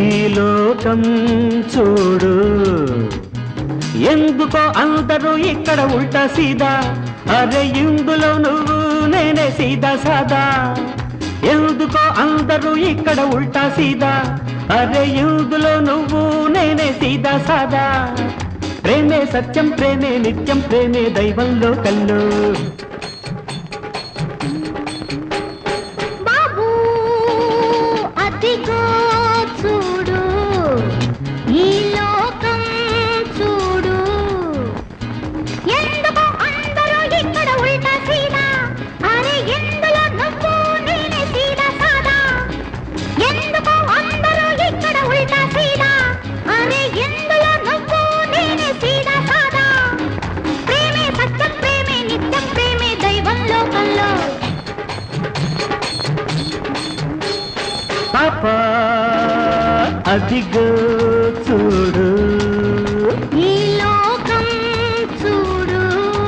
ఈ లోకం చూడు ఎందుకో అందరూ ఇక్కడ ఉల్టా సీదా అరే ఇందులో నువ్వు నేనే సీదా సాదా ఎందుకో అందరూ ఇక్కడ ఉల్టా సీదా అరే ఇందులో నువ్వు నేనే సీదా సాదా ప్రేమే సత్యం ప్రేమే నిత్యం ప్రేమే దైవంలో కల్లో బాబు అదిగో చూడు ఈ లోకం చూడు ఎందుకు అందరూ ఇక్కడ ఉల్టా సీదా అరే ఎందులో నువ్వు నేనే సీదా సాదా ఎందుకు అందరూ ఇక్కడ ఉల్టా సీదా అరే ఎందులో నువ్వు నేనే సీదా సాదా ప్రేమే సత్యం ప్రేమే నిత్యం ప్రేమే దైవం లోకంలో పాప అదిగో చూడు ఈ లోకం చూడు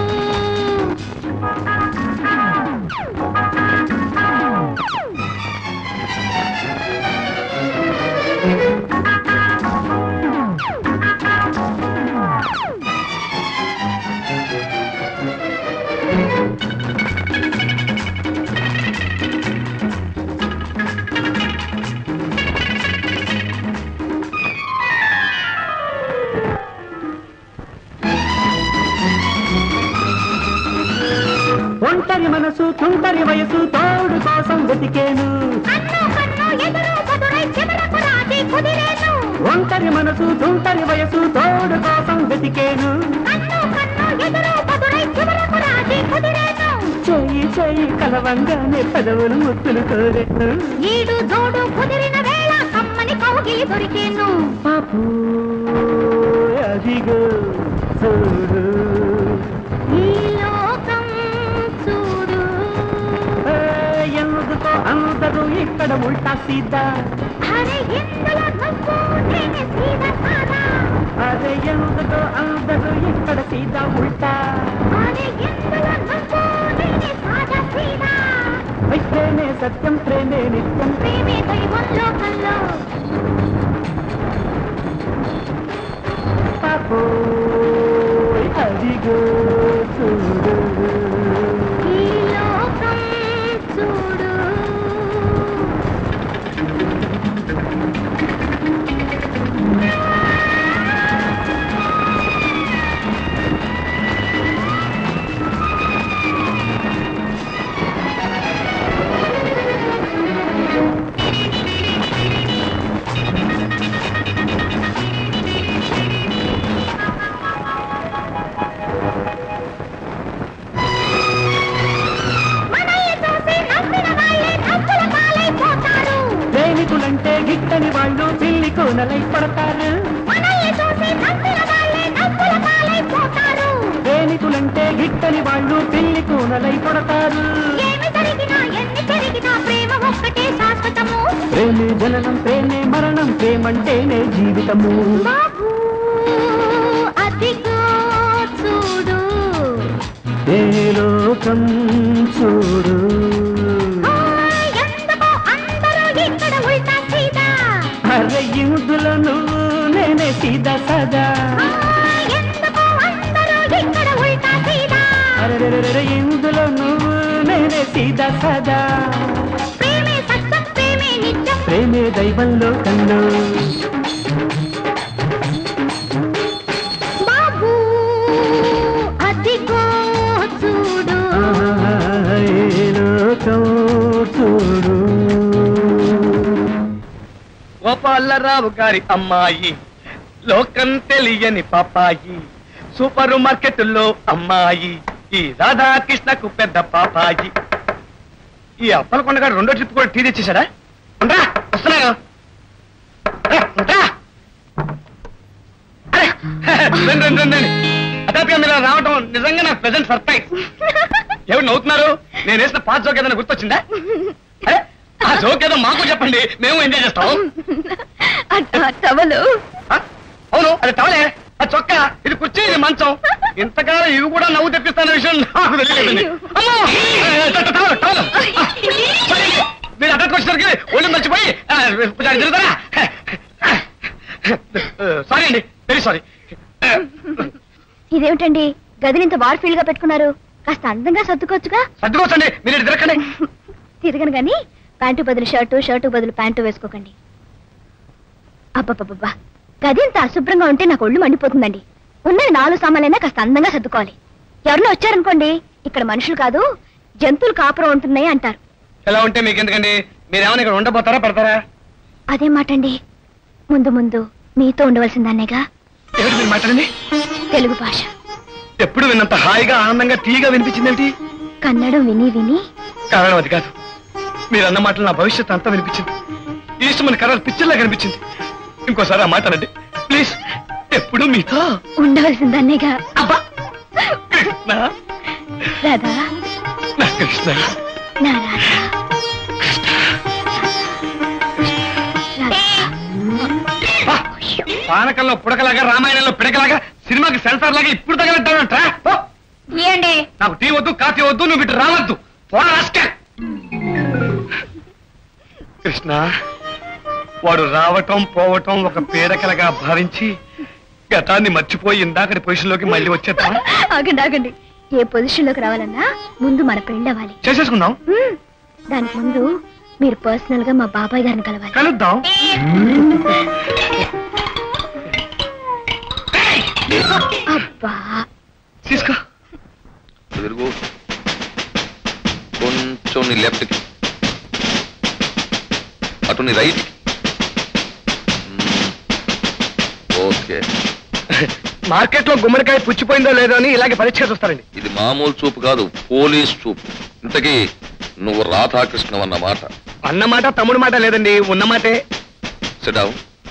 ఒంటరి మనసు తుంటరి వయసు తోడు కోసం వెతికేను కన్ను కన్ను ఎదురు బదురై చివరకు రాజీ కుదిరేను ఒంటరి మనసు తుంటరి వయసు తోడు కోసం వెతికేను కన్ను కన్ను ఎదురు బదురై చివరకు రాజీ కుదిరేను చెయ్యి చెయ్యి కలవంగానే పదవులు ముత్తులు కోరేను ఈడు జోడు కుదిరిన వేళ కమ్మని కౌగిలి దొరికేను పాపు అదిగో చూడు ఈ లోకం చూడు ఏ, ఎందుకో అందరూ ఇక్కడ ఉల్టా సీదా అరే ఇందులో నువ్వు నేనే సీదా సాదా అదే ఎందుకో అందరూ ఇక్కడ సీదా ఉల్టా అరే ఇందులో నువ్వు నేనే సాదా సీదా ఐ, ప్రేమే సత్యం ప్రేమే నిత్యం ప్రేమే దైవం లోకంలో పాపు అదిగో చూడు ఈ లోకం చూడు మనయ్య చూసి నవ్విన వాళ్ళే నవ్వుల పాలైపోతారు ప్రేమికులంటే గిట్టని వాళ్ళు పిల్లి కోనలై పడతారు మనల్ని చూసి నవ్విన వాళ్ళే నవ్వుల పాలైపోతారు ప్రేమికులంటే గిట్టని వాళ్ళు పిల్లి కోనలై పడతారు ఏమి జరిగినా ఎన్ని జరిగినా ప్రేమ ఒక్కటే శాశ్వతము ప్రేమే జననం ప్రేమే మరణం ప్రేమంటేనే జీవితము బాబు అదిగో చూడు ఏ లోకం చూడు ఆ, ఎందుకో అందరూ ఇక్కడ ఉల్టా సీదా అరే ఇందులో నువ్వు నేనే సీదా సదా ఆ, ఎందుకో అందరూ ఇక్కడ ఉల్టా సీదా అరే ఇందులో నువ్వు నేనే సీదా సదా ప్రేమే సత్యం ప్రేమే నిత్యం ప్రేమే దైవంలో కన్ను బాబు అదిగో చూడు ఏ లోకం చూడు గోపాలరావు గారి అమ్మాయి లోకం తెలియని పాపాయి సూపర్ మార్కెట్లో అమ్మాయి ఈ రాధాకృష్ణకు పెద్ద పాపాయి ఈ అప్పలకొండ గారు రెండో ట్రిప్ కూడా టీ తెచ్చేశాడా ఉండరా వస్తున్నాను ఏ, ఉంటా. అరే, రండి, రండి, రండి, రండి. హఠాత్తుగా మీరు ఇలా రావటం నిజంగా నాకు ప్రెసెంట్ సర్ప్రైజ్ ఎవరు నవ్వుతున్నారు నేను వేసిన పాత జోక్ ఏదైనా గుర్తొచ్చిందా అరే, ఆ జోక్ ఏదో మాకు చెప్పండి మేము ఎంజాయ్ చేస్తాం టవలు ఆ? అవును అది టవలే అది చొక్క ఇది కుర్చీ ఇది మంచం ఇంతకాలం ఇవి కూడా నవ్వు తెప్పిస్తాన విషయం నాకు తెలియలేదండి అమ్మో! ఏ, ఏ, ట- ట- టవలు, టవలు. ఆ, పడండి. మీరు అడ్డకు వచ్చేసరికి ఒళ్ళు మర్చిపోయి ఆ, కొంచెం అటు తిరుగుతారా సారీ ఇదేమిటండి గదిని ఇంత వార్ఫీల్డ్ గా పెట్టుకున్నారు కాస్త అందంగా సర్దుకోవచ్చుగా సర్దుకోవచ్చండి మీరు ఇటు తిరగండి తిరగను గాని ప్యాంటు బదులు షర్టు షర్టు బదులు ప్యాంటు వేసుకోకండి అబ్బబ్బబ్బా గది ఇంత అశుభ్రంగా ఉంటే నాకు ఒళ్ళు మండిపోతుందండి ఉన్నది నాలుగు సామాన్లైనా కాస్త అందంగా సర్దుకోవాలి ఎవరినో వచ్చారనుకోండి ఇక్కడ మనుషులు కాదు జంతువులు కాపురం ఉంటున్నాయి అంటారు ఎలా ఉంటే మీకు ఎందుకండి మీరేమైనా ఇక్కడ ఉండబోతారా పెడతారా అదే మాటండి ముందు ముందు మీతో ఉండవలసిందన్నేగా ఏమిటి మీరు మాట్లాడండి తెలుగు భాష ఎప్పుడు విన్నంత హాయిగా ఆనందంగా తీగా వినిపించింది ఏమిటి కన్నడం విని విని కారణం అది కాదు మీరు అన్న మాటలు నా భవిష్యత్తు అంతా వినిపించింది ఈస్ట్ కలర్ పిక్చర్లా కనిపించింది ఇంకోసారి ఆ మాట అనండి ప్లీజ్ ఎప్పుడు మీతో ఉండవలసిందన్నేగా అబ్బా కృష్ణ రాధా నా కృష్ణ నా రాధా రాధా. బా, పానకంలో పుడకలాగా రామాయణంలో పిడకలాగా సినిమాకి సెన్సార్ లాగా ఇప్పుడు తగలంటానంటా ఏమండి నాకు టీ వద్దు కాఫీ వద్దు నువ్వు ఇటు రావద్దు పోరా రాస్కెల్. కృష్ణ వాడు రావటం పోవటం ఒక పీడకలగా భావించి గతాన్ని మర్చిపోయి ఇందాకటి పొజిషన్లోకి మళ్ళీ వచ్చేద్దాం ఆగండి ఆగండి ఏ పొజిషన్ లోకి రావాలన్నా ముందు మన పెళ్ళి అవ్వాలి చేసేసుకుందాం మ్మ్. దానికి ముందు మీరు పర్సనల్ గా మా బాబాయ్ గారిని కలవాలి కలుద్దాం అబ్బా తీసుకో తిరుగు కొంచెం నీ లెఫ్ట్కి అటు నీ రైట్ ఓకే మార్కెట్ లో గుమ్మడికాయ పుచ్చిపోయిందో లేదో అని ఇలాగే పరీక్ష చూస్తారండి ఇది మామూలు చూపు కాదు పోలీస్ చూపు ఇంతకీ నువ్వు రాధాకృష్ణ అన్నమాట అన్న మాట తమ్ముడు మాట లేదండి ఉన్న మాటే సిడావు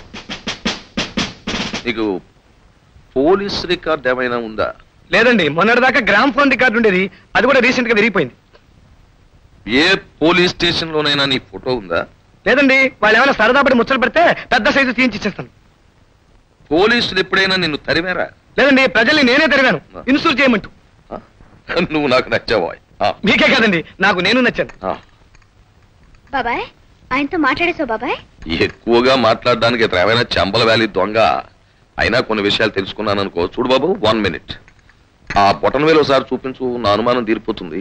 నీకు పోలీస్ రికార్డ్ ఏమైనా ఉందా లేదండి మొన్నటిదాకా గ్రామ్ ఫోన్ రికార్డు ఉండేది అది కూడా రీసెంట్ గా విరిగిపోయింది ఏ పోలీస్ స్టేషన్ లోనైనా నీ ఫోటో ఉందా లేదండి వాళ్ళు ఏమైనా సరదా పడి ముచ్చలు పెడితే పెద్ద సైజు తీయించి ఇచ్చేస్తాను పోలీసులు ఎప్పుడైనా నిన్ను తరిమారా లేదండి ప్రజల్ని నేనే తిరిగాను ఇన్సూర్ చేయమంటూ ఆ? నువ్వు నాకు నచ్చావా ఆ, మీకే కదండి నాకు నేను నచ్చాను ఆ. బాబాయ్ ఆయనతో మాట్లాడేసావు బాబాయ్ ఎక్కువగా మాట్లాడడానికి ఇతను ఏమైనా చెంబల వ్యాలీ దొంగ అయినా కొన్ని విషయాలు తెలుసుకున్నాను అనుకో చూడు బాబు వన్ మినిట్ ఆ బొటన్ వేలు ఒకసారి చూపించు నా అనుమానం తీరిపోతుంది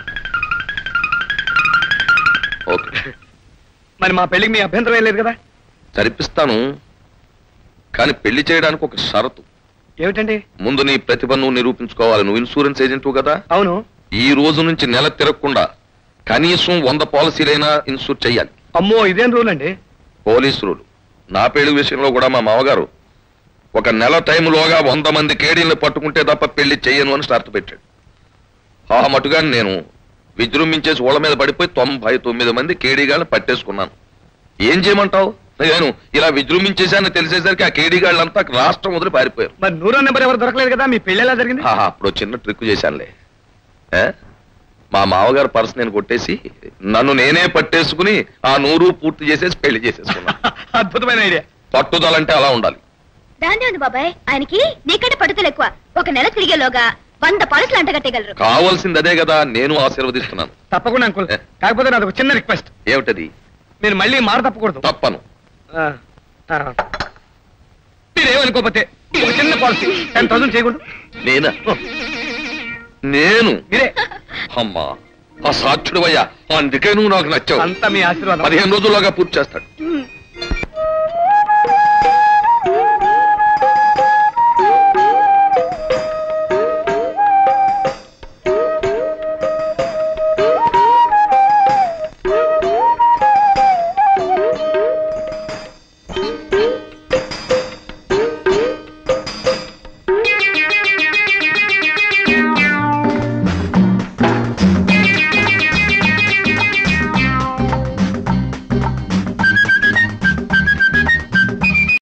ఓకే మరి మా పెళ్లికి మీ అభ్యంతరం ఏం లేదు కదా సరిపిస్తాను కానీ పెళ్లి చేయడానికి ఒక షరతు ఏమిటండి ముందు నీ ప్రతిభ నువ్వు నిరూపించుకోవాలి నువ్వు ఇన్సూరెన్స్ ఏజెంట్ కదా అవును ఈ రోజు నుంచి నెల తిరగకుండా కనీసం వంద పాలసీలైనా ఇన్సూర్ చెయ్యాలి అమ్మో ఇదేం రూల్ అండి పోలీసు రూలు నా పెళ్లి విషయంలో కూడా మా మామగారు ఒక నెల టైంలోగా వంద మంది కేడీలను పట్టుకుంటే తప్ప పెళ్లి చెయ్యను అని షరతు పెట్టాడు ఆ మటుగా నేను విజృంభించేసి ఓళ్ళ మీద పడిపోయి తొంభై తొమ్మిది మంది కేడీగాళ్ళని పట్టేసుకున్నాను ఏం చేయమంటావు నేను ఇలా విజృంభించేశానని తెలిసేసరికి ఆ కేడీగాళ్ళంతా రాష్ట్రం వదిలి పారిపోయారు మరి నూరో నెంబర్ ఎవరు దొరకలేదు కదా మీ పెళ్లి ఎలా జరిగింది ఆహా, అప్పుడు చిన్న ట్రిక్ చేశానులే ఏ? మా మామగారు పర్స్ నేను కొట్టేసి నన్ను నేనే పట్టేసుకుని ఆ నూరు పూర్తి చేసేసి పెళ్లి చేసేసుకున్నాను అద్భుతమైన ఐడియా పట్టుదలంటే అలా ఉండాలి దాందే ఉంది బాబాయ్ ఆయనకి నీకంటే పట్టుదల ఎక్కువ ఒక నెల తిరిగేలోగా వంద పాలసీలు అంటగట్టగలరు కావాల్సింది అదే కదా నేను ఆశీర్వదిస్తున్నాను తప్పకుండా అంకుల్ కాకపోతే నాది ఒక చిన్న రిక్వెస్ట్ ఏమిటది మీరు మళ్ళీ మాట తప్పకూడదు తప్పను ఆ, ఆ. మీరేమనుకోకపోతే ఒక చిన్న పాలసీ టెన్ థౌసండ్ చేయకూడదు నేనా నేను మీరే అమ్మా ఆ సాక్షుడు అయ్యా అందుకే నువ్వు నాకు నచ్చావు అంతా మీ ఆశీర్వాదం పదిహేను రోజుల్లోగా పూర్తి చేస్తాడు